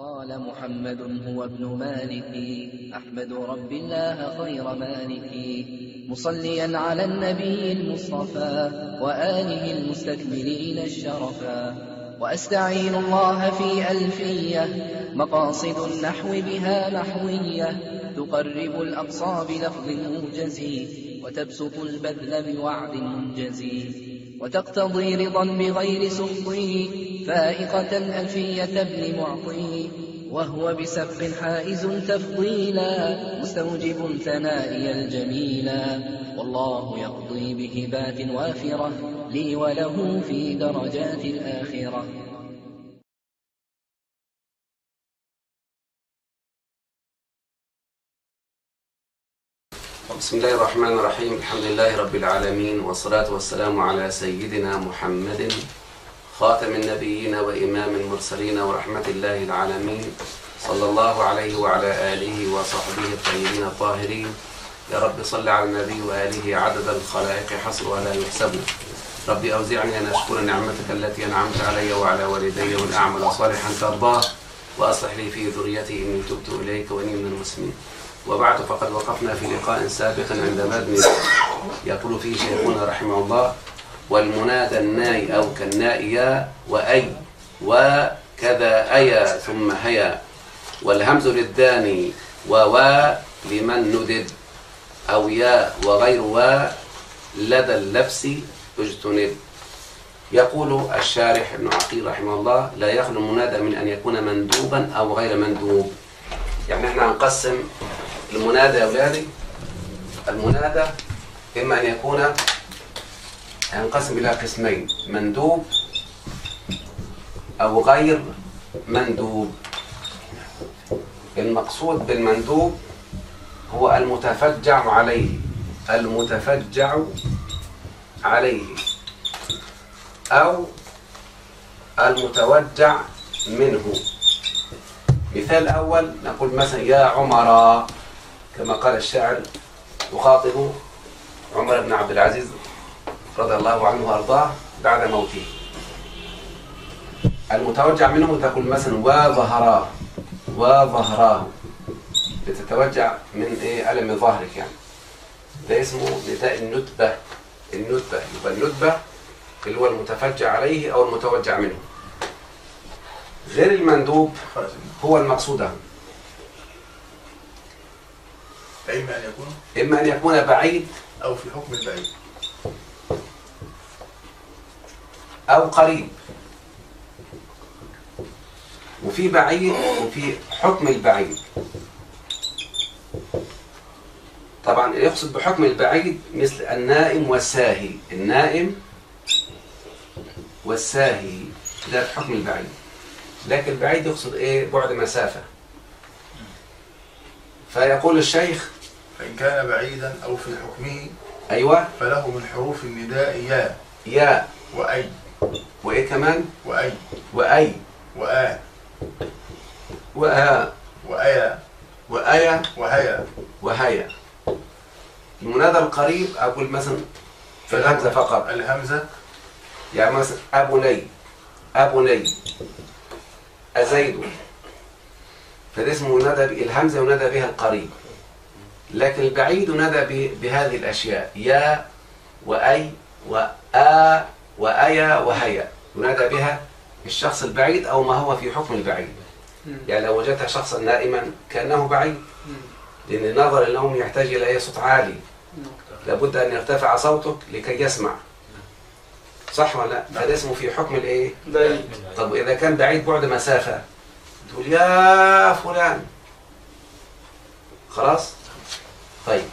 قال محمد هو ابن مالك أحمد رب الله خير مالك مصليا على النبي المصطفى وآله المستكملين الشرفا وأستعين الله في ألفية مقاصد النحو بها نحوية تقرب الأقصى بلفظ موجز وتبسط البذل بوعد منجز وتقتضي رضا بغير سخطه فائقة ألفية ابن معطي وهو بسبق حائز تفضيلا مستوجب ثنائي الجميلا والله يقضي بهبات وافرة لي وله في درجات الآخرة بسم الله الرحمن الرحيم الحمد لله رب العالمين والصلاة والسلام على سيدنا محمد خاتم النبيين وإمام المرسلين ورحمة الله العالمين صلى الله عليه وعلى آله وصحبه الطيبين الطاهرين يا رب صل على النبي وآله عدد الخلائق حصرها لا يحسبنا ربي أوزعني أن أشكر نعمتك التي أنعمت علي وعلى والدي وأن أعمل صالحا ترضاه وأصلح لي في ذريتي إني تبت إليك وإني من المسلمين وبعد فقد وقفنا في لقاء سابق عند مبني يقول فيه شيخنا رحمه الله والمنادى الناي أو كالناء يا وأي وكذا أيا ثم هيا والهمز للداني ووا لمن ندد أو يا وغير وا لدى اللبس اجتنب يقول الشارح ابن عقيل رحمه الله لا يخلو المنادى من أن يكون مندوبا أو غير مندوب يعني احنا هنقسم المنادى يا أولادي المنادى إما أن يكون ينقسم إلى قسمين مندوب أو غير مندوب المقصود بالمندوب هو المتفجع عليه المتفجع عليه أو المتوجع منه مثال أول نقول مثلا يا عمر كما قال الشاعر يخاطب عمر بن عبد العزيز رضي الله عنه وارضاه بعد موته المتوجع منه تقول مثلا وظهراه وظهراه بتتوجع من ايه الم ظهرك يعني ده اسمه نداء الندبه الندبه يبقى الندبه اللي هو المتفجع عليه او المتوجع منه غير المندوب هو المقصود فإما أن يكون اما ان يكون بعيد أو في حكم البعيد أو قريب وفي بعيد وفي حكم البعيد طبعا يقصد بحكم البعيد مثل النائم والساهي النائم والساهي ده في حكم البعيد لكن البعيد يقصد ايه بعد مسافة فيقول الشيخ فإن كان بعيدا أو في حكمه ايوه فله من حروف النداء يا يا وأي وايه كمان وأي واي وآ وآ وأيا وآية وهيا وهيا المنادى القريب أقول مثلا في الهمزة فقط الهمزة يعني مثلا أبني أبني أزيد فده اسمه ينادى ب- الهمزة ينادى بها القريب لكن البعيد ينادى ب- بهذه الأشياء يا وأي وآ وأيا وهيا ينادى بها الشخص البعيد أو ما هو في حكم البعيد يعني لو وجدت شخصا نائما كأنه بعيد لأن النظر النوم يحتاج إلى أي صوت عالي لابد أن يرتفع صوتك لكي يسمع صح ولا لا؟ فده اسمه في حكم الإيه؟ طب وإذا كان بعيد بعد مسافة تقول يا فلان خلاص؟ طيب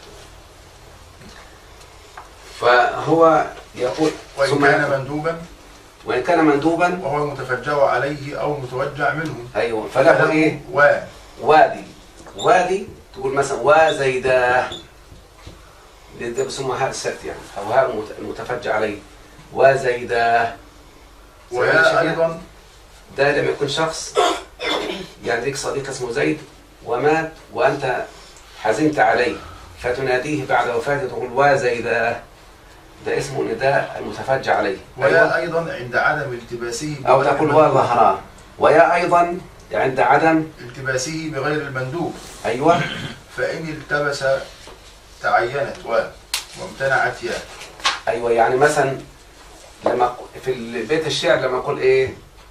فهو يقول وإن ثم كان يقول مندوبا وإن كان مندوبا وهو المتفجع عليه أو متوجع منه أيوه فله إيه؟ و وادي وادي تقول مثلا وزيداه ده بيسموها هاء السكت يعني او هاء المت- المتفجع عليه وزيداه ويا أيضا ده لما يكون شخص يعني ليك صديق اسمه زيد ومات وانت حزنت عليه فتناديه بعد وفاته تقول وزيداه ده اسمه نداء المتفجع عليه ويا أيضا عند عدم التباسه او بغير تقول مندوب. وظهراه ويا ايضا عند عدم التباسه بغير المندوب أيوة فإن التبس تعينت و وامتنعت يا أيوة يعني مثلا لما في بيت الشعر لما أقول إيه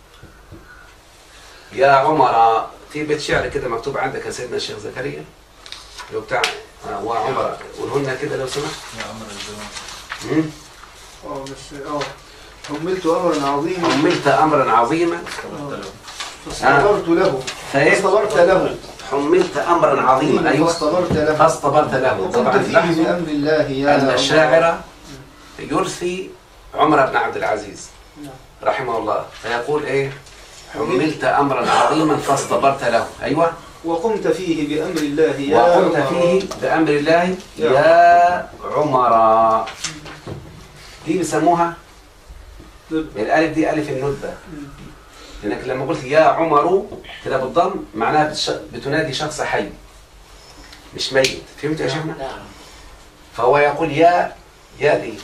يا عمر في بيت شعر كده مكتوب عندك يا سيدنا الشيخ زكريا اللي هو بتاع آه، وعمر قولهن كده لو سمحت يا عمر الزمان مم. اه بس اه حملت امرا عظيما حملت أمرا عظيما فاصطبرت له فإيه؟ فاصطبرت له حملت أمرا عظيما أيوة فاصطبرت له فاصطبرت له وقمت طبعا فيه لاحظوا بامر الله يا أن عمر. الشاعر يرثي عمر بن عبد العزيز نعم. رحمه الله فيقول إيه حملت أمرا عظيما فاصطبرت له أيوة وقمت فيه بامر الله يا وقمت عمر. فيه بأمر الله يا يا عمر دي بيسموها الألف دي ألف الندبة لأنك لما قلت يا عمر كده بالضم معناها بتش... بتنادي شخص حي مش ميت فهمت يا شيخنا؟ فهو يقول يا يا دي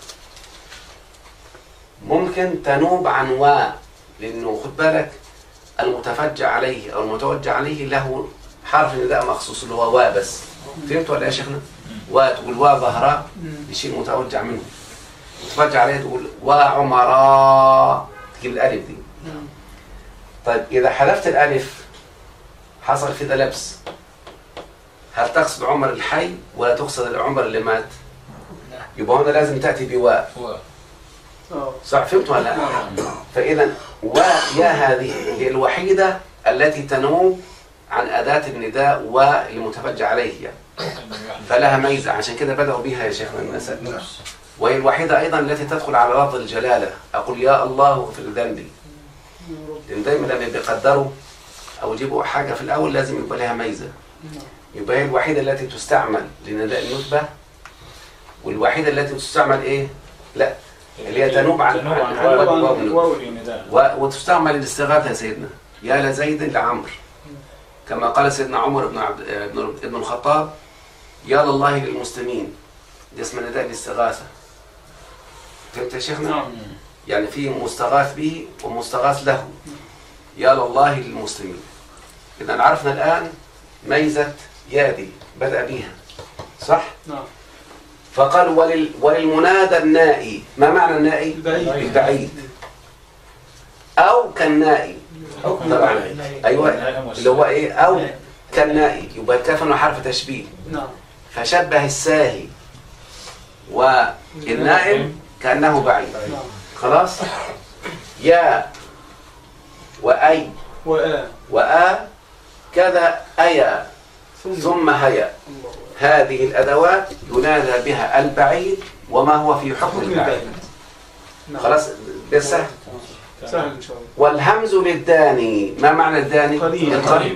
ممكن تنوب عن و لأنه خد بالك المتفجع عليه أو المتوجع عليه له حرف نداء مخصوص اللي هو و بس فهمت ولا يا شيخنا؟ و تقول و ظهراء لشيء متوجع منه متفجع عليه تقول وعمراء تجيب الألف دي طيب إذا حذفت الألف حصل في ده لبس هل تقصد عمر الحي ولا تقصد العمر اللي مات؟ يبقى هنا لازم تأتي بواء هو اه صح فهمت ولا لا؟ فإذا ويا هذه هي الوحيدة التي تنوب عن أداة النداء والمتفجع عليه يعني. فلها ميزة عشان كده بدأوا بها يا شيخنا الناس وهي الوحيدة أيضا التي تدخل على لفظ الجلالة أقول يا الله اغفر ذنبي لأن دايما لما بيقدروا أو يجيبوا حاجة في الأول لازم يبقى لها ميزة يبقى هي الوحيدة التي تستعمل لنداء النتبة والوحيدة التي تستعمل إيه؟ لا اللي هي تنوب عن تنوب عن عن- عن- واو واو الندبة. واو النداء و- وتستعمل الاستغاثة يا سيدنا يا لزيد لعمر كما قال سيدنا عمر بن عبد بن ابن الخطاب يا لله للمسلمين دي اسمها نداء الاستغاثة فهمت يا شيخنا؟ نعم يعني في مستغاث به ومستغاث له يا لله للمسلمين إذا عرفنا الآن ميزة يادي بدأ بها صح؟ نعم فقال ولل وللمنادى النائي ما معنى النائي؟ البعيد. البعيد أو كالنائي طبعا أيوة اللي هو إيه أو كالنائي يبقى الكاف إنه حرف تشبيه نعم فشبه الساهي والنائم كأنه بعيد نعم خلاص يا وأي وآ وآ كذا أيا ثم هيا الله هذه الأدوات ينادى بها البعيد وما هو في حكم حكم البعيد البعيد نعم خلاص ده سهل سهل ان شاء الله والهمز للداني ما معنى الداني؟ قريب. القريب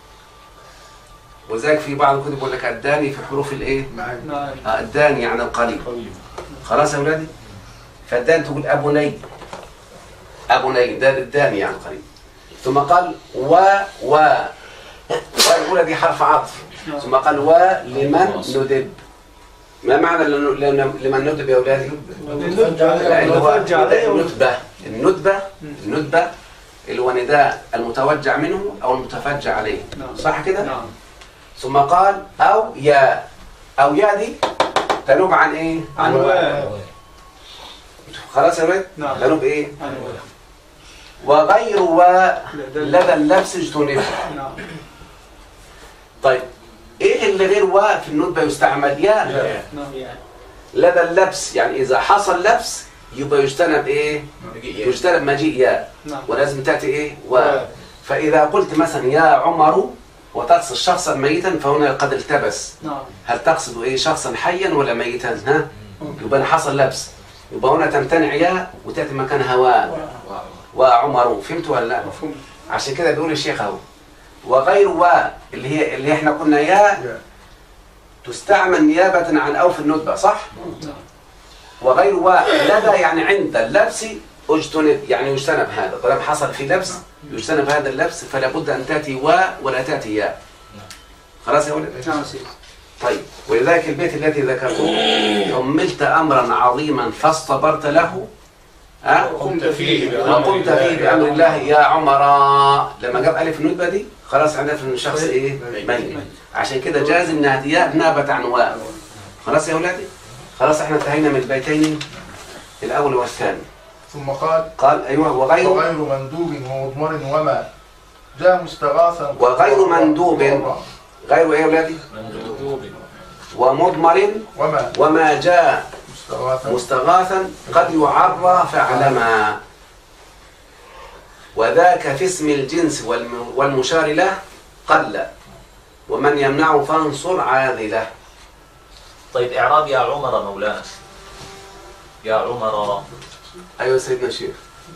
وذلك في بعض الكتب يقول لك الداني في حروف الايه؟ معاك نعم آه، الداني يعني القريب قريب خلاص يا اولادي فالدان تقول ابني ابني ده الداني يعني قريب ثم قال و و والأولى دي حرف عطف نعم. ثم قال و لمن ندب ما معنى لن- لن- لمن ندب يا اولادي؟ لا اللي هو نتوجع عليه و- الندبة الندبة الندبة اللي هو نداء المتوجع منه او المتفجع عليه نعم. صح كده؟ نعم ثم قال او يا او يا دي تنوب عن ايه؟ عن واو خلاص يا ولاد؟ نعم. تنوب ايه؟ عن واو وغير و لدى اللبس اجتنب نعم طيب ايه اللي غير و في الندبة يستعمل يا نعم لدى اللبس يعني اذا حصل لبس يبقى يجتنب ايه؟ يجتنب مجيء يا نعم ولازم تاتي ايه؟ و فاذا قلت مثلا يا عمر وتقصد شخصا ميتا فهنا قد التبس نعم هل تقصد ايه شخصا حيا ولا ميتا ها يبقى حصل لبس يبقى هنا تمتنع يا وتاتي مكان هواء وعمر فهمت ولا لا مفهوم عشان كده بيقول الشيخ اهو وغير و اللي هي اللي احنا قلنا يا تستعمل نيابة عن أو في الندبة صح؟ نعم وغير و لدى يعني عند اللبس اجتنب يعني يجتنب هذا طالما حصل في لبس يجتنب هذا اللبس فلا بد أن تأتي و ولا تأتي يا خلاص يا ولد؟ نعم سيدي طيب ولذلك البيت الذي ذكرته حملت أمرا عظيما فاصطبرت له ها وقمت فيه وقمت فيه بأمر الله يا عمر لما جاب ألف الندبة دي خلاص عرف إن الشخص إيه ميت عشان كده جاز إنها ياء نابت عن واو خلاص يا أولادي خلاص احنا انتهينا من البيتين الأول والثاني ثم قال قال أيوه وغيره وغير مندوب ومضمر وما جاء مستغاثا وغير مندوب. غير إيه يا أولادي مندوب ومضمر وما وما جاء مستغاثا مستغاثا قد يعرى فعلما وذاك في اسم الجنس والم- والمشار له قل ومن يمنع فانصر عاذله طيب إعراب يا عمر مولانا يا عمر أيوة سيدنا الشيخ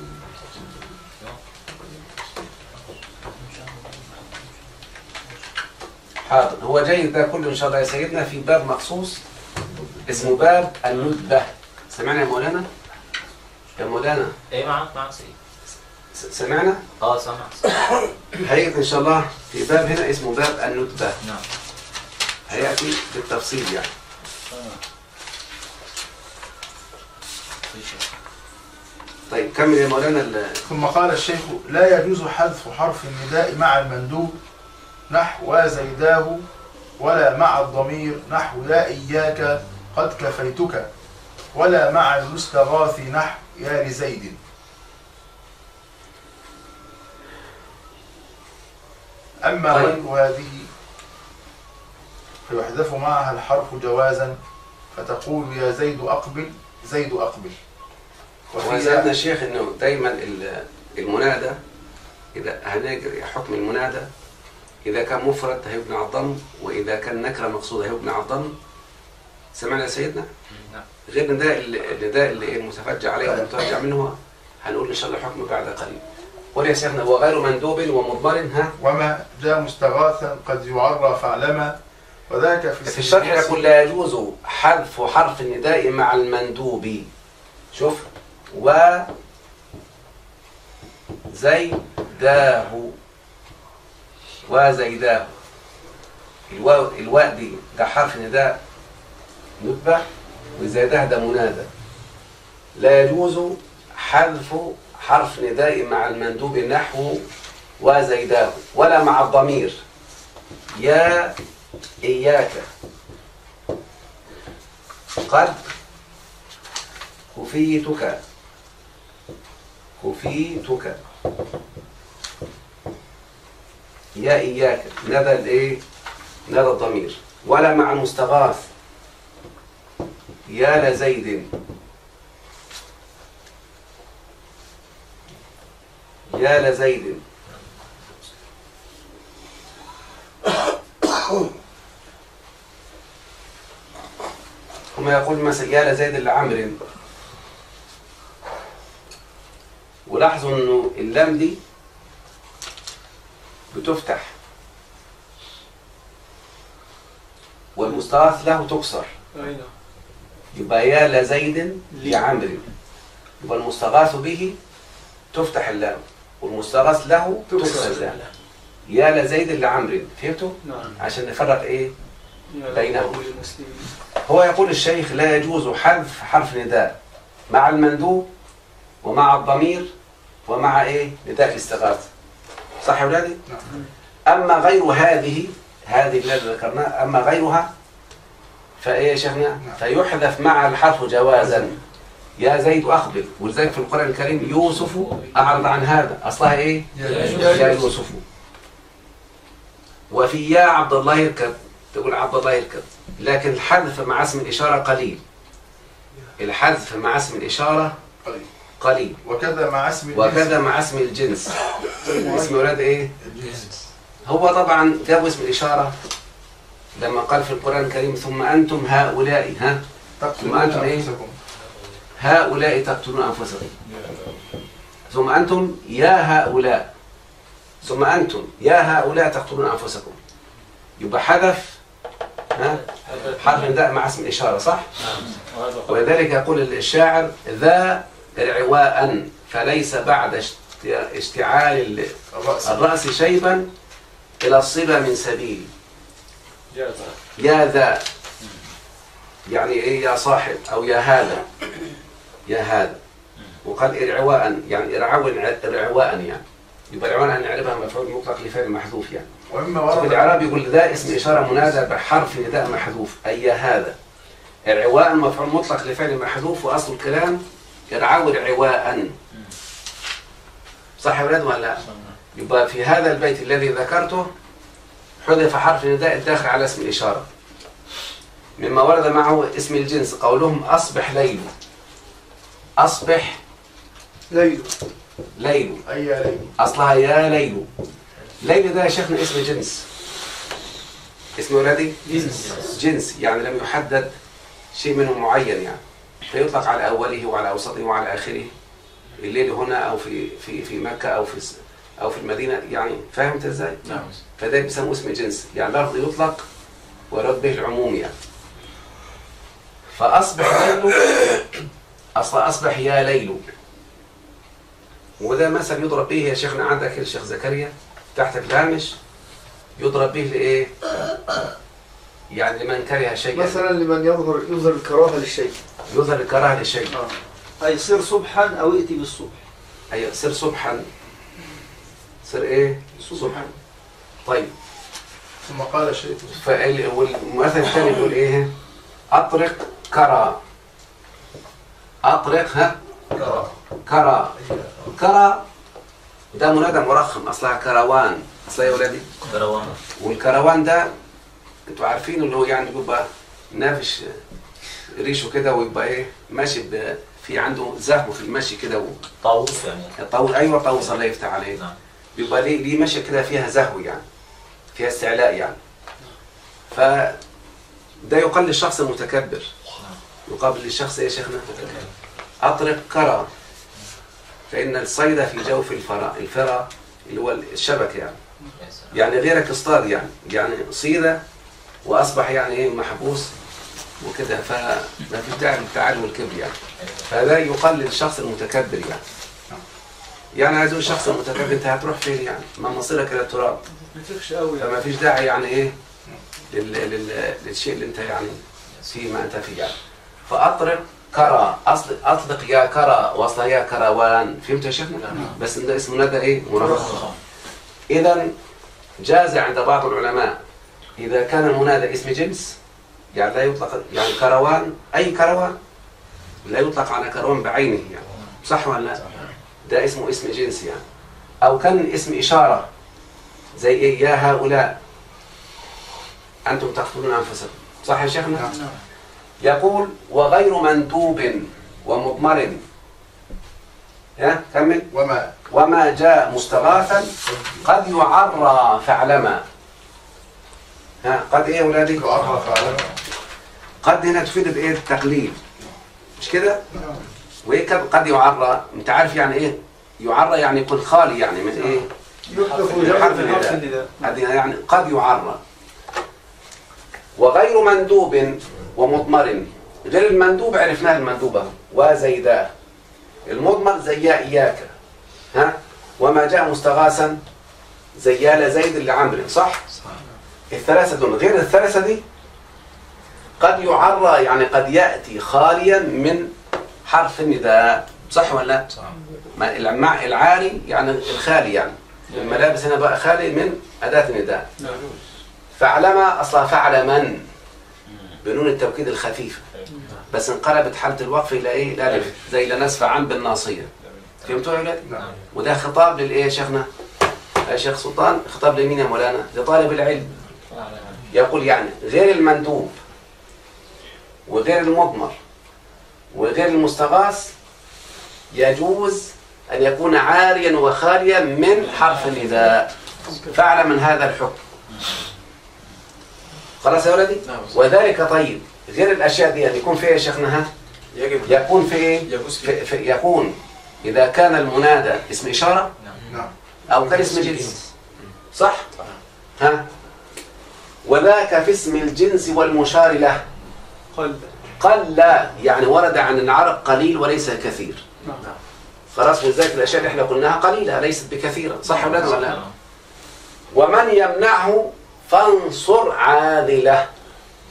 حاضر هو جيد ده كله إن شاء الله يا سيدنا في باب مخصوص اسمه باب الندبة سمعنا يا مولانا يا مولانا إيه معك معك سيد س- سمعنا آه سمع هيئة إن شاء الله في باب هنا اسمه باب الندبة نعم هيأتي بالتفصيل يعني طيب كمل يا مولانا ال- ثم قال الشيخ لا يجوز حذف حرف النداء مع المندوب نحو وزيداه ولا مع الضمير نحو يا إياك قد كفيتك ولا مع المستغاث نحو يا لزيد أما طيب. غير هذه فيحذف معها الحرف جوازا فتقول يا زيد أقبل زيد أقبل وسيدنا الشيخ انه دايما ال- المنادى اذا هنجري حكم المنادى اذا كان مفرد هيبنى على الضم واذا كان نكره مقصوده هيبنى على الضم سمعنا يا سيدنا نعم غير النداء اللي النداء اللي المتفجع عليه والمتفجع منه هنقول ان شاء الله حكمه بعد قليل قول يا شيخنا وغير مندوب ومضمر ها وما جاء مستغاثا قد يعرى فاعلما وذاك في في الشرح يقول لا يجوز حذف حرف النداء مع المندوب شوف و زيداه وزيداه الواو الواء دي ده حرف نداء ندبة وزيداه ده منادى لا يجوز حذف حرف نداء مع المندوب نحو وزيداه ولا مع الضمير يا إياك قد كفيتك كفيتك يا إياك ندى الإيه؟ ندى الضمير ولا مع المستغاث يا لزيد يا لزيد وما يقول مثلا يا لزيد لعمر ولاحظوا انه اللام دي بتفتح والمستغاث له تكسر أي نعم يبقى يا لزيد لعمر يبقى المستغاث به تفتح اللام والمستغاث له تكسر تكسر اللام يا لزيد لعمر فهمتوا؟ نعم عشان نفرق ايه؟ يا بينهم. رب المسلمين هو يقول الشيخ لا يجوز حذف حرف نداء مع المندوب ومع الضمير ومع ايه نداء الاستغاثة صح يا ولادي نعم. اما غير هذه هذه التي ذكرناها اما غيرها فايه يا شيخنا فيحذف مع الحرف جوازا يا زيد اقبل ولذلك في القران الكريم يوسف اعرض عن هذا اصلها ايه يا يوسف وفي يا عبد الله يركب تقول عبد الله يركب لكن الحذف مع اسم الإشارة قليل الحذف مع اسم الإشارة قليل. قليل وكذا مع اسم وكذا مع اسم الجنس اسم ولاد ايه الجنس هو طبعا جابوا اسم الإشارة لما قال في القرآن الكريم ثم أنتم هؤلاء ها تقتلون ثم أنتم إيه؟ أنفسكم هؤلاء تقتلون أنفسكم ثم أنتم يا هؤلاء ثم أنتم يا هؤلاء تقتلون أنفسكم يبقى حذف ها حرف نداء مع اسم الإشارة صح؟ ولذلك يقول الشاعر ذا رعواء فليس بعد اشت- اشتعال ال- الرأس الرأس شيبا إلى الصبا من سبيل يا ذا يعني إيه يا صاحب أو يا هذا يا هذا وقال إرعواء يعني إرعاء إرعواء يعني يبقى الإرعواء نعرفها مفعول مطلق لفعل محذوف يعني ومما في ورد الإعراب يقول ده اسم إشارة منادى بحرف نداء محذوف أي يا هذا إرعواء مفعول مطلق لفعل محذوف وأصل الكلام إرعاو إرعواء صح يا ولاد ولا لا؟ يبقى في هذا البيت الذي ذكرته حذف حرف نداء الداخل على اسم الإشارة مما ورد معه اسم الجنس قولهم أصبح ليل أصبح ليل ليل أي يا ليل أصلها يا ليل ليل ده يا شيخنا اسم جنس اسم ولادي جنس جنس يعني لم يحدد شيء منه معين يعني فيطلق على أوله وعلى أوسطه وعلى آخره الليل هنا أو في في في مكة أو في س- أو في المدينة يعني فهمت إزاي؟ نعم فده بيسموه اسم جنس يعني لفظ يطلق ويراد به العموم يعني فأصبح ليل أصلا أصبح يا ليل وده مثل يضرب به يا شيخنا عندك الشيخ زكريا تحت في الهامش يضرب به لإيه؟ يعني لمن كره شيئا مثلا لمن يظهر يظهر الكراهه للشيء يظهر الكراهة للشيء اه اي صير صبحا او ائتي بالصبح أي سر صبحا سر إيه؟ صبحا طيب ثم قال شيء فال- والمؤثر الثاني يقول ايه اطرق كرى اطرق ها كرى كرى ده منادى مرخم اصلها كروان اصلها يا ولادي كروان والكروان ده انتوا عارفين اللي هو يعني بيبقى نافش ريشه كده ويبقى ايه ماشي ب- في عنده زهو في المشي كده و- طاووس يعني طو... ايوه طوس الله يفتح عليه نعم بيبقى ليه ليه ماشيه كده فيها زهو يعني فيها استعلاء يعني ف ده يقال للشخص المتكبر يقابل للشخص ايه يا شيخنا اطرق كرى فان الصيد في جوف الفرا الفرا اللي هو الشبك يعني يا سلام. يعني غيرك اصطاد يعني يعني صيد واصبح يعني ايه محبوس وكده فما في داعي للتعالي والكبر يعني فهذا يقال للشخص المتكبر يعني يعني عايز اقول الشخص المتكبر انت هتروح فين يعني ما مصيرك الى التراب ما تخش قوي يعني فما فيش داعي يعني ايه لل... لل... للشيء اللي انت يعني فيه ما انت فيه يعني فاطرق كرى اصل اطلق يا كرى واصلها يا كروان فهمت يا شيخنا؟ بس ده اسمه ندى ايه؟ مرخص اذا جاز عند بعض العلماء اذا كان المنادى اسم جنس يعني لا يطلق يعني كروان اي كروان لا يطلق على كروان بعينه يعني صح ولا لا؟ ده اسمه اسم جنس يعني او كان اسم اشاره زي ايه يا هؤلاء انتم تقتلون انفسكم صح يا شيخنا؟ يقول وغير مندوب ومضمر ها كمل وما وما جاء مستغاثا قد يعرى فعلما ها قد ايه يا ولادي يعرف على قد هنا تفيد الايه التقليل مش كده وايه كد- قد يعرى انت عارف يعني ايه يعرى يعني يكون خالي يعني من ايه يحذف من جمع حرف من حرف النداء. النداء هذه يعني قد يعرى وغير مندوب ومضمر غير المندوب عرفناه المندوبة وزيداه المضمر زي إياك ها وما جاء مستغاثا زيال زيد لعمرو صح؟ الثلاثة دول غير الثلاثة دي قد يعرى يعني قد يأتي خاليا من حرف النداء صح ولا لا؟ صح ما الع- العاري يعني الخالي يعني الملابس هنا بقى خالي من أداة النداء فعلم أصلا فعل من بنون التوكيد الخفيفة بس انقلبت حالة الوقف إلى إيه؟ لا ألف زي لا نسفع عن بالناصية فهمتوا يا ولاد؟ نعم وده خطاب للإيه يا شيخنا؟ يا شيخ سلطان خطاب لمين يا مولانا؟ لطالب العلم يقول يعني غير المندوب وغير المضمر وغير المستغاث يجوز أن يكون عاريا وخاليا من حرف النداء فعل من هذا الحكم خلاص يا ولدي نعم. وذلك طيب غير الأشياء دي أن يكون في إيه يا شيخنا ها يجب يكون في إيه يجوز في في في يكون إذا كان المنادى اسم إشارة نعم أو كان اسم جنس صح؟ ها وذاك في اسم الجنس والمشار له قل قل يعني ورد عن العرب قليل وليس كثير نعم خلاص ولذلك الاشياء اللي احنا قلناها قليله ليست بكثيره صح ولا لا؟ لا ومن يمنعه فانصر عاذله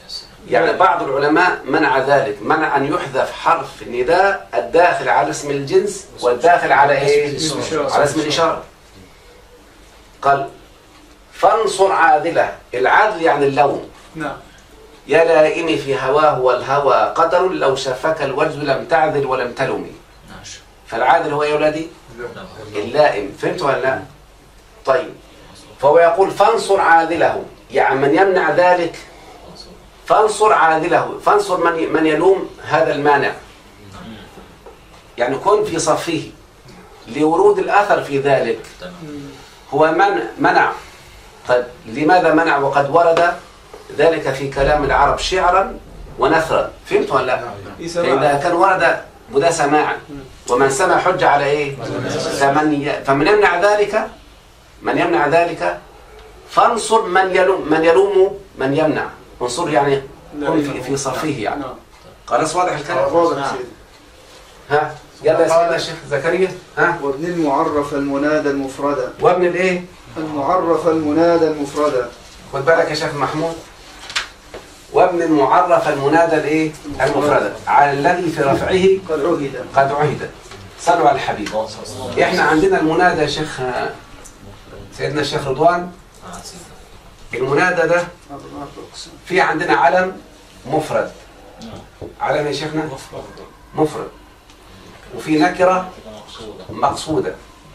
يعني بعض العلماء منع ذلك منع أن يحذف حرف النداء الداخل على اسم الجنس والداخل على إيه؟ على اسم الإشارة قال فانصر عادله العدل يعني اللون نعم يا لائمي في هواه والهوى قدر لو شفك الوجه لم تعذل ولم تلمي ماشي فالعادل هو يا ولادي نعم. اللائم فهمت ولا لا طيب فهو يقول فانصر عادله يعني من يمنع ذلك فانصر عادله فانصر من من يلوم هذا المانع يعني كن في صفه لورود الأثر في ذلك تمام هو من منع طيب لماذا منع وقد ورد ذلك في كلام العرب شعرا ونثرا فهمت ولا لا في فإذا سماع كان ورد وده سماعا ومن سمع حج على ايه فمن ي... فمن يمنع ذلك من يمنع ذلك فانصر من يلوم من يلوم من يمنع انصر يعني كن في, في صفه يعني نعم خلاص واضح الكلام واضح يا سيدي ها يلا يا سيدنا الشيخ زكريا ها وابن المعرف المنادى المفردة وابن الايه المعرف المنادى المفردة خد بالك يا شيخ محمود وابن المعرف المنادى الايه المفردة على الذي في رفعه قد عهد قد عهد صلوا على الحبيب احنا عندنا المنادى يا شيخ سيدنا الشيخ رضوان المنادى ده في عندنا علم مفرد علم يا شيخنا مفرد وفي نكرة مقصودة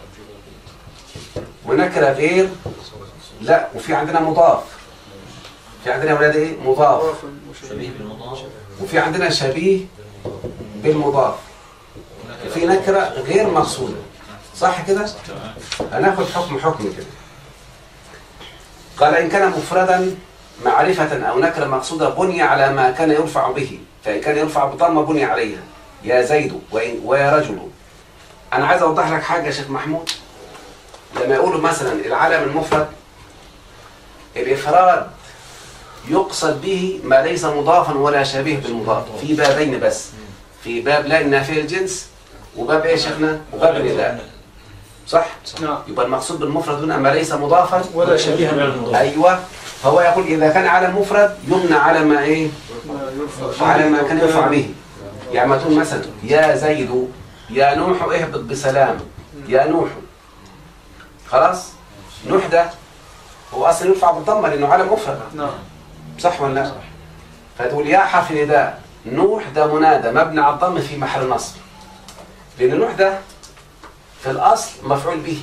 ونكرة غير لا وفي عندنا مضاف في عندنا يا ولاد ايه مضاف شبيه بالمضاف وفي عندنا شبيه بالمضاف وفي نكرة غير مقصودة صح كده هناخد حكم حكم كده قال إن كان مفردا معرفة أو نكرة مقصودة بني على ما كان يرفع به فإن كان يرفع بضمة بني عليها يا زيد وإن ويا رجل أنا عايز أوضح لك حاجة يا شيخ محمود لما يقولوا مثلا العلم المفرد الإفراد يقصد به ما ليس مضافا ولا شبيه بالمضاف في بابين بس في باب لا النافية الجنس وباب ايه يا شيخنا وباب النداء صح نعم يبقى المقصود بالمفرد هنا ما ليس مضافا ولا شبيه بالمضاف ايوه فهو يقول اذا كان على المفرد يبنى على ما ايه ما يرفع على ما كان يرفع به يعني ما تقول مثلا يا زيد يا نوح اهبط بسلام يا نوح خلاص نوح ده هو اصلا يرفع بالضمه لانه على مفرد نعم صح ولا لا؟ فتقول يا حرف نداء نوح ده منادى مبني على الضم في محل نصب لأن نوح ده في الأصل مفعول به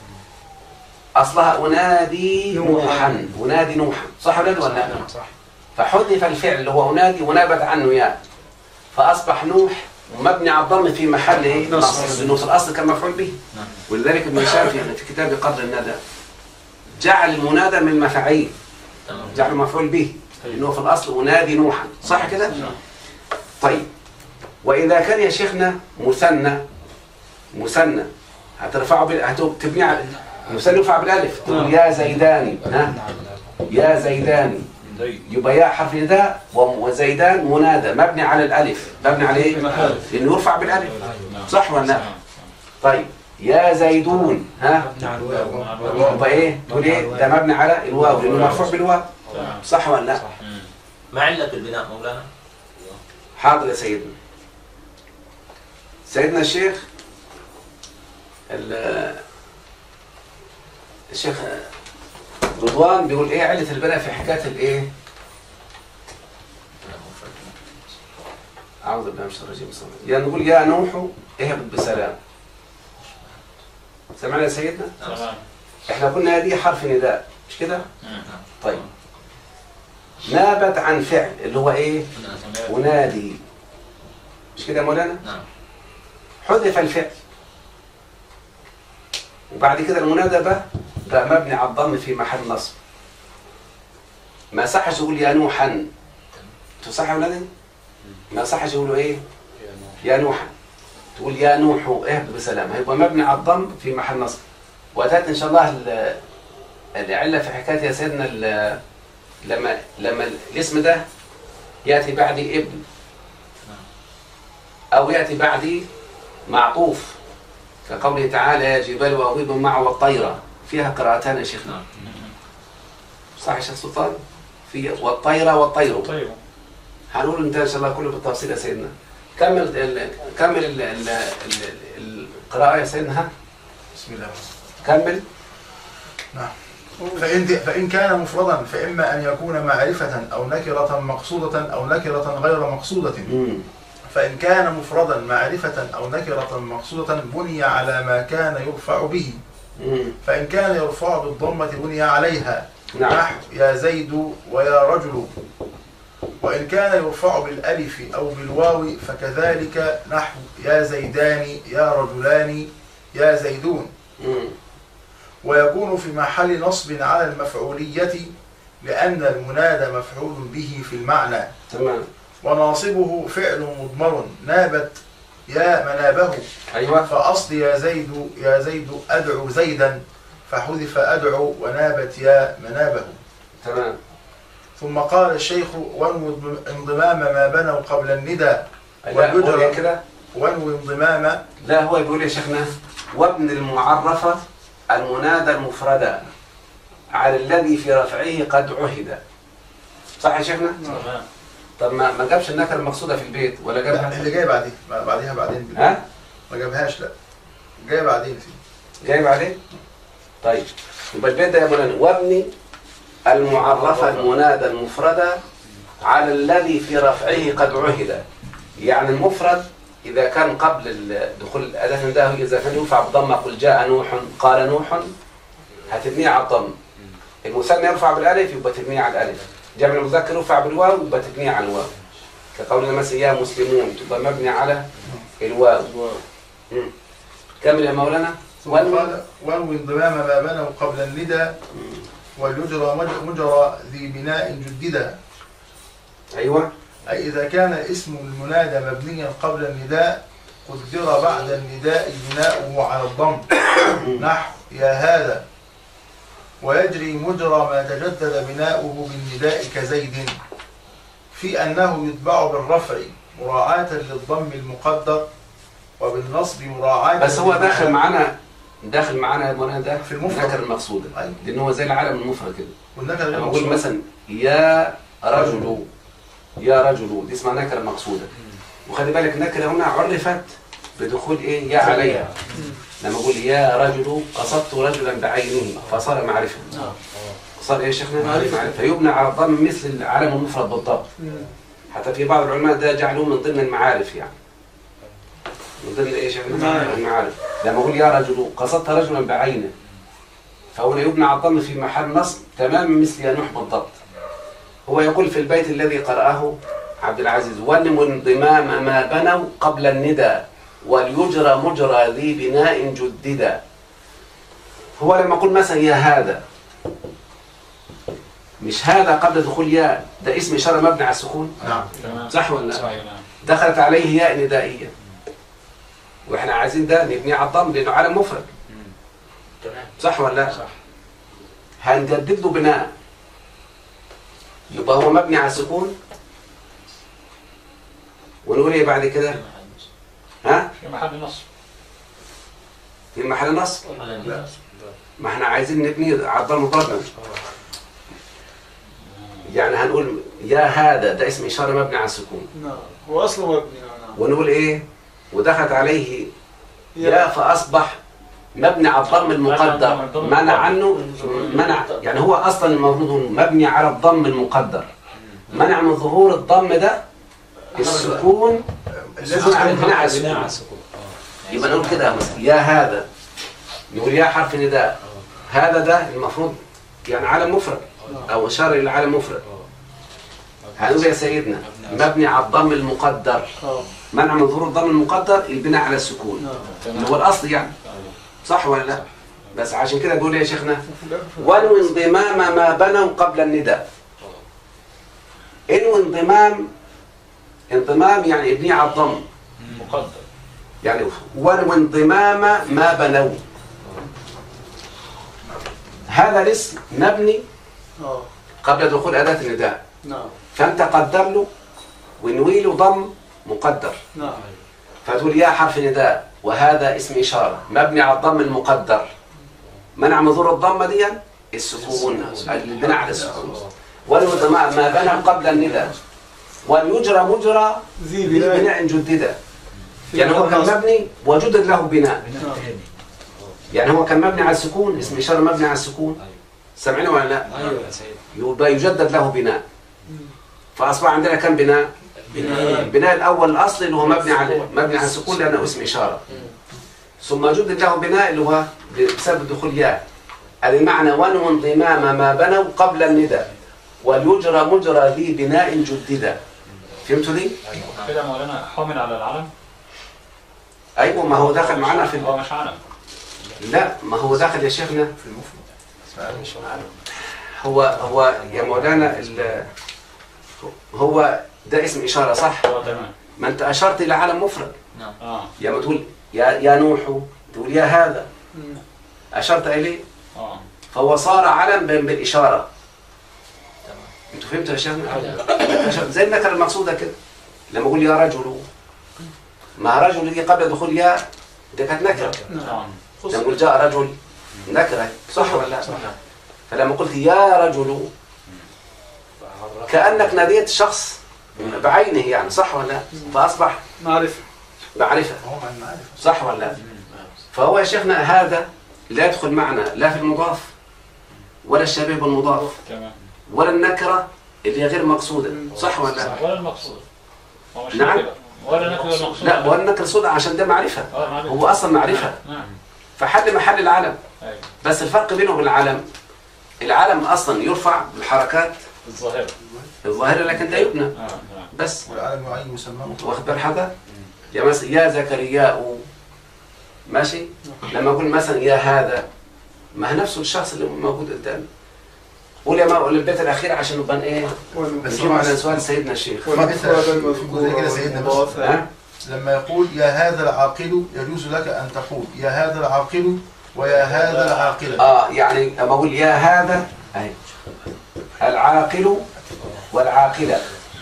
أصلها أنادي نوحا أنادي نوحا صح ولا لا ولا لا؟ صح فحذف الفعل اللي هو أنادي ونبت عنه يا فأصبح نوح مبني على الضم في محل ايه؟ نصب لأنه في الأصل كان مفعول به نعم. ولذلك ابن هشام في في كتاب قدر الندى جعل المنادى من المفاعيل تمام جعله مفعول به لأنه في الأصل أنادي نوحا صح كده؟ طيب وإذا كان يا شيخنا مثنى مثنى هترفعه بال... هتبني على المثنى يرفع بالألف تقول يا زيداني ها يا زيداني يبقى يا حرف نداء و- وزيدان منادى مبني على الألف مبني على إيه؟ لأنه يرفع بالألف صح ولا لا؟ طيب يا زيدون ها يبقى إيه؟ تقول إيه؟ ده مبني على الواو لأنه مرفوع بالواو صح ولا لا؟ مم. ما علة البناء مولانا؟ حاضر يا سيدنا سيدنا الشيخ ال- الشيخ رضوان بيقول ايه علة البناء في حكاية الايه اعوذ بالله من الشيطان الرجيم بسم الله يعني نقول يا نوح اهبط بسلام سمعنا يا سيدنا تمام احنا قلنا دي حرف نداء مش كده مم. طيب نابت عن فعل اللي هو ايه ونادي مش كده يا مولانا نعم حذف الفعل وبعد كده المنادى بقى بقى مبني على الضم في محل نصب ما صحش يقول يا نوحا تصح يا ولادي ما صحش يقولوا ايه يا نوحا تقول يا نوح اهبط بسلام هيبقى مبني على الضم في محل نصب واتت ان شاء الله ال- العله في حكايه يا سيدنا ال- لما لما الاسم ده ياتي بعد ابن او ياتي بعد معطوف كقوله تعالى يا جبال واغيب معه والطيرة فيها قراءتان يا شيخنا نعم صح يا شيخ سلطان في والطيرة والطير طيب هنقول انت ان شاء الله كله بالتفصيل يا سيدنا كمل ال... كمل ال... ال... ال... القراءة يا سيدنا ها بسم الله كمل فإن, فإن كان مفردا فإما أن يكون معرفة أو نكرة مقصودة أو نكرة غير مقصودة مم. فإن كان مفردا معرفة أو نكرة مقصودة بني على ما كان يرفع به مم. فإن كان يرفع بالضمة بني عليها نعم نحو يا زيد ويا رجل وإن كان يرفع بالألف أو بالواو فكذلك نحو يا زيدان يا رجلان يا زيدون مم. ويكون في محل نصب على المفعولية لأن المنادى مفعول به في المعنى تمام وناصبه فعل مضمر نابت يا منابه ايوه فأصل يا زيد يا زيد أدعو زيدا فحذف أدعو ونابت يا منابه تمام ثم قال الشيخ وانو انضمام ما بنوا قبل الندى لا هو والبجرة. إيه كده وانو انضمام لا هو بيقول يا شيخنا وابن المعرفة المنادى المفردة على الذي في رفعه قد عهد صح يا شيخنا؟ تمام طب ما ما جابش النكرة المقصودة في البيت ولا لا جابها؟ اللي جاي بعديه بعديها بعدين ها؟ ما جابهاش لا جاي بعدين فيه جايب عليه؟ طيب يبقى البيت ده يا مولانا وابن المعرفة المنادى المفردة على الذي في رفعه قد عهد يعني المفرد إذا كان قبل ال- دخول الأداة ده إذا كان يرفع بضمة قل جاء نوح قال نوح هتبنيه على الضم المثنى يرفع بالألف يبقى تبنيه على الألف جمع المذكر يرفع بالواو يبقى تبنيه على الواو كقولنا مثلا يا مسلمون تبقى مبني على الواو مم. كمل يا مولانا ثم وانوي. قال وانو انضمام ما بنوا قبل الندى وليجرى مج- مجرى ذي بناء جددا أيوه أي إذا كان اسم المنادى مبنيا قبل النداء قدر بعد النداء بناؤه على الضم نحو يا هذا ويجري مجرى ما تجدد بناؤه بالنداء كزيد في أنه يتبع بالرفع مراعاة للضم المقدر وبالنصب مراعاة بس هو للمعنى. داخل معانا داخل معانا يا مولانا ده في المفرد. النكر المقصودة أيوة. لأن هو زي العالم المفرد كده والنكرة غير لما أقول مقصودة. مثلا يا رجل يا رجل دي اسمها نكرة مقصودة وخلي بالك نكرة هنا عرفت بدخول إيه يا عليها لما أقول يا رجل قصدت رجلا بعينه فصار معرفة صار إيه يا شيخنا؟ معرفة. فيبنى على الضم مثل العالم المفرد بالضبط حتى في بعض العلماء ده جعلوه من ضمن المعارف يعني من ضمن ايش يا شيخنا؟ المعارف. المعارف لما اقول يا رجل قصدت رجلا بعينه فهنا يبنى على الضم في محل نصب تماما مثل يا نوح بالضبط هو يقول في البيت الذي قرأه عبد العزيز ونم انضمام ما بنوا قبل الندى وليجرى مجرى ذي بناء جددا هو لما يقول مثلا يا هذا مش هذا قبل دخول يا ده اسم إشارة مبني على السكون نعم تمام صح ولا لا؟ صحيح نعم دخلت عليه ياء ندائية واحنا عايزين ده نبنيه على الضم لانه عالم مفرد تمام صح ولا لا؟ صح هنجدد له بناء يبقى هو مبني على السكون ونقول ايه بعد كده؟ ها؟ في محل نصب في محل نصب لا. ما احنا عايزين نبني على الضم برضه يعني هنقول يا هذا ده اسم اشاره مبني على السكون نعم هو اصله مبني نعم ونقول ايه؟ ودخلت عليه يا فاصبح مبني على الضم المقدر منع عنه منع يعني هو اصلا المفروض مبني على الضم المقدر منع من ظهور الضم ده السكون السكون على البناء على بناء على السكون السكون آه. يبقى نقول كده مثلا يا هذا نقول يا حرف نداء هذا ده المفروض يعني عالم مفرد او اشاره الى عالم مفرد هنقول يا سيدنا مبني على الضم المقدر اه منع من ظهور الضم المقدر البناء على السكون نعم اللي هو الاصل يعني صح ولا لا بس عشان كده بقول إيه يا شيخنا وانو انضمام ما بنوا قبل النداء انو انضمام انضمام يعني ابنيه على الضم مقدر يعني وانو انضمام ما بنوا هذا الاسم مبني اه قبل دخول أداة النداء نعم فأنت قدر له ونوي له ضم مقدر نعم فتقول يا حرف نداء وهذا اسم إشارة مبني على الضم المقدر منع من ظهور الضمة دي السكون البناء على السكون ولو ما ما بنى قبل النداء وأن يجرى مجرى ذي ذي بناء بناء جدد في يعني هو كان محل مبني وجدد له بناء نعم. يعني هو كان مبني على السكون اسم إشارة مبني على السكون سامعين ولا لا؟ ايوه يا سيد يبقى يجدد له بناء فأصبح عندنا كم بناء؟ بناء. البناء الأول الأصلي اللي هو مبني على مبني على السكون لأنه اسم إشارة ثم جدد له بناء اللي هو بسبب دخول ياء المعنى ونو انضمام ما بنوا قبل النداء وليجرى مجرى ذي بناء جددا فهمتوا لي؟ كده مولانا حامل على العلم أيوة ما هو داخل معنا في هو ال... مش علم لا ما هو داخل يا شيخنا في المفرد اسمها هو هو يا مولانا ال... هو ده اسم إشارة صح؟ هو تمام ما أنت أشرت إلى علم مفرد اه يا ما تقول يا يا نوح تقول يا هذا أشرت إليه اه فهو صار علم بال- بالإشارة انتوا فهمتوا يا شيخنا؟ زي النكرة المقصودة كده لما أقول يا رجل ما رجل دي قبل دخول يا ده كانت نكرة نعم لما أقول جاء رجل نكرة صح ولا لا؟ فلما قلت يا رجل كأنك ناديت شخص بعينه يعني صح ولا لا؟ فأصبح معرفة معرفة هو مع المعرفة صح ولا لا؟ فهو يا شيخنا هذا لا يدخل معنا لا في المضاف ولا الشبيه بالمضاف تمام ولا النكرة اللي هي غير مقصودة صح ولا لا؟ صح ولا المقصود هو مش نعم. كده. ولا نكره المقصود لا ولا النكرة صودة عشان ده معرفة اه معلش. هو أصلا معرفة نعم فحل محل العلم ايوه بس الفرق بينه وبين العلم العلم أصلا يرفع بالحركات الظاهره الظاهرة لكن ده يبنى اه نعم بس والعالم يعين يسمى مطلق واخد بال حضرتك؟ يا مثلا يا زكرياء ماشي لما اقول مثلا يا هذا ما هو نفسه الشخص اللي موجود قدامي قول يا ما البيت الاخير عشان نبقى ايه بس نجيب هو على عايز- سؤال سيدنا الشيخ والمفرد في المذكور جزء كده سيدنا بس. والمضاف ها لما يقول يا هذا العاقل يجوز لك أن تقول يا هذا العاقل ويا هذا العاقل اه يعني لما اقول يا هذا اهي العاقل والعاقله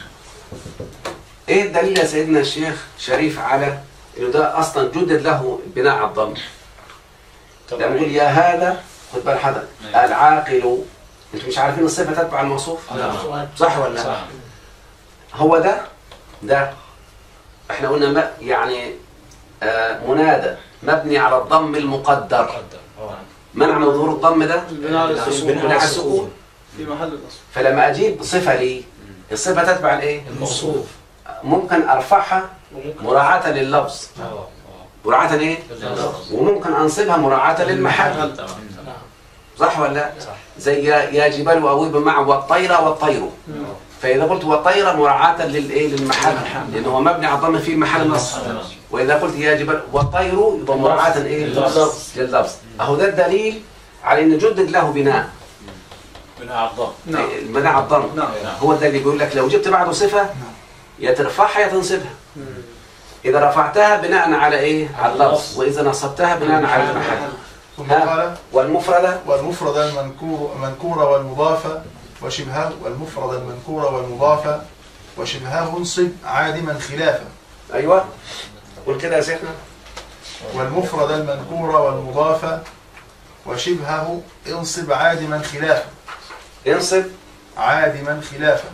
ايه الدليل يا سيدنا الشيخ شريف على انه ده اصلا جدد له بناء على الضم لما نقول يا هذا خد بال حضرتك العاقل انتوا مش عارفين الصفه تتبع الموصوف صح ولا لا صح هو ده ده احنا قلنا ما يعني آه منادى مبني على الضم المقدر منع من ظهور الضم ده البناء على السكون بناء على السكون في محل النصب فلما اجيب صفه لي الصفه تتبع الايه الموصوف ممكن ارفعها مراعاه لللفظ مراعاه ايه وممكن انصبها مراعاه للمحل صح ولا لا زي يا يا جبال واويب معه والطير والطير فاذا قلت والطير مراعاه للايه للمحل لانه هو مبني على الضم في محل نصب واذا قلت يا جبال والطير يبقى مراعاه ايه لللفظ. لللفظ اهو ده الدليل على ان جدد له بناء بناء على الضم نعم البناء على الضم نعم هو ده اللي بيقول لك لو جبت بعده صفه يا ترفعها يا تنصبها اذا رفعتها بناء على ايه على اللفظ واذا نصبتها بناء على المحل ثم ها. قال والمفردة والمفرد المنكور المنكور والمضاف وشبهه والمفرد المنكور والمضاف وشبهه انصب عادما خلافا ايوه قول كده يا شيخنا والمفرد المنكور والمضاف وشبهه انصب عادما خلافا انصب عادما خلافا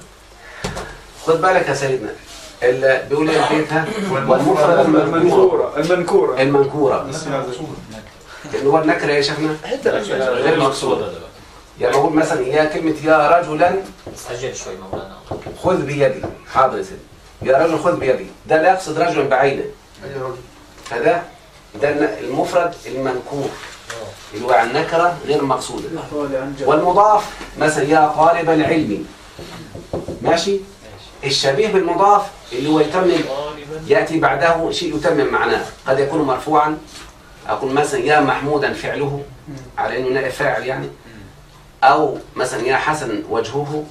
خد بالك يا سيدنا ال- بيقول ايه البيت ها والمفرد المنكورة المنكورة المنكورة المنكورة النسبة المقصودة اللي هو النكرة يا شيخنا غير مقصودة ده بقى. يعني بقول مثلا يا كلمة يا رجلا استعجل شوي مولانا خذ بيدي حاضر يا سيدي يا رجل خذ بيدي ده لا يقصد رجلا بعينه أي رجل فده ده الن- المفرد المنكور اللي هو عن نكرة غير مقصودة طالع عن جبل والمضاف مثلا يا طالب العلم ماشي الشبيه بالمضاف اللي هو يتمم يأتي بعده شيء يتمم معناه قد يكون مرفوعا أقول مثلا يا محمودا فعله على أنه نائب فاعل يعني أو مثلا يا حسن وجهه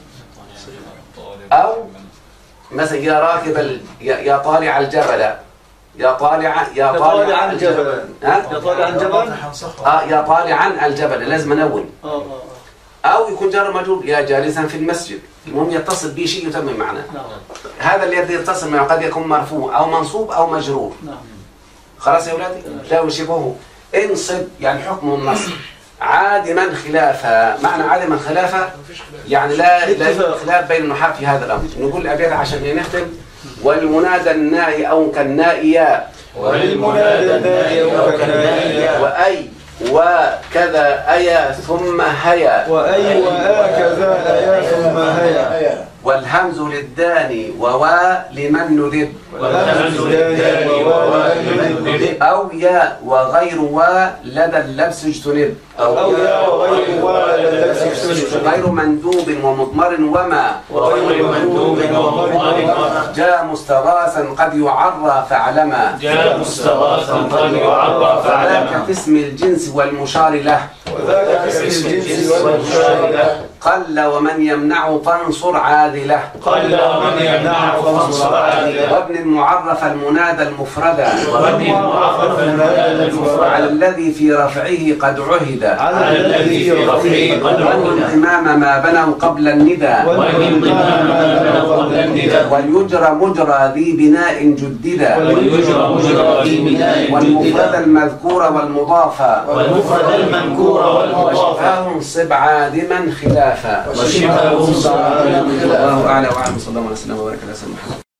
أو مثلا يا راكب ال... يا, يا طالع الجبل يا طالع يا طالع طالع عن جبل. ها؟ يا طالع عن جبل اه يا طالعا الجبل لازم انون اه اه او يكون جار مجرور يا جالسا في المسجد المهم يتصل به شيء يتمم معناه نعم هذا الذي يتصل معه قد يكون مرفوع او منصوب او مجرور نعم خلاص يا اولادي لا يشبهه انصب يعني حكم النصب عادما خلافا معنى عادما خلافا يعني لا لا يوجد خلاف بين النحاة في هذا الامر نقول الابيات عشان نختم والمنادى النائي او كالنائيا وللمنادى النائي وكالنائي واي وكذا ايا ثم هيا وأي وهكذا آيات ثم هيا والهمز للداني ووا لمن ندب والهمز للداني ووالد أو يا وغير و لدى اللبس اجتنب أو يا وغير والد السجن غير مندوب ومضمر وما وغير مندوب ومضمر جاء مستغاثا قد يعرى فعلما جاء مستغاثا قد يعرى ذاك فعلما في اسم الجنس والمشار له وذاك في اسم الجنس والمشار له قل ومن يمنع فانصر عادله قل من يمنع فانصر عادله وابن المعرف المنادى المفردا ومن معرف المنادى على المفرد الذي في رفعه قد عهد على الذي في رفعه قد ومن عهد إمام ما بنوا قبل الندى ومن ضمن ما بلغ قبل الندى وليجرى مجرى ذي بناء جددا وليجرى مجرى في بناء والمفرد جددا المذكور والمضاف والمفرد المنكور والمضاف وشفاه صب عادما خلافا وشبهه صار الله اعلى واعلم صلى الله عليه وسلم وبارك على سيدنا محمد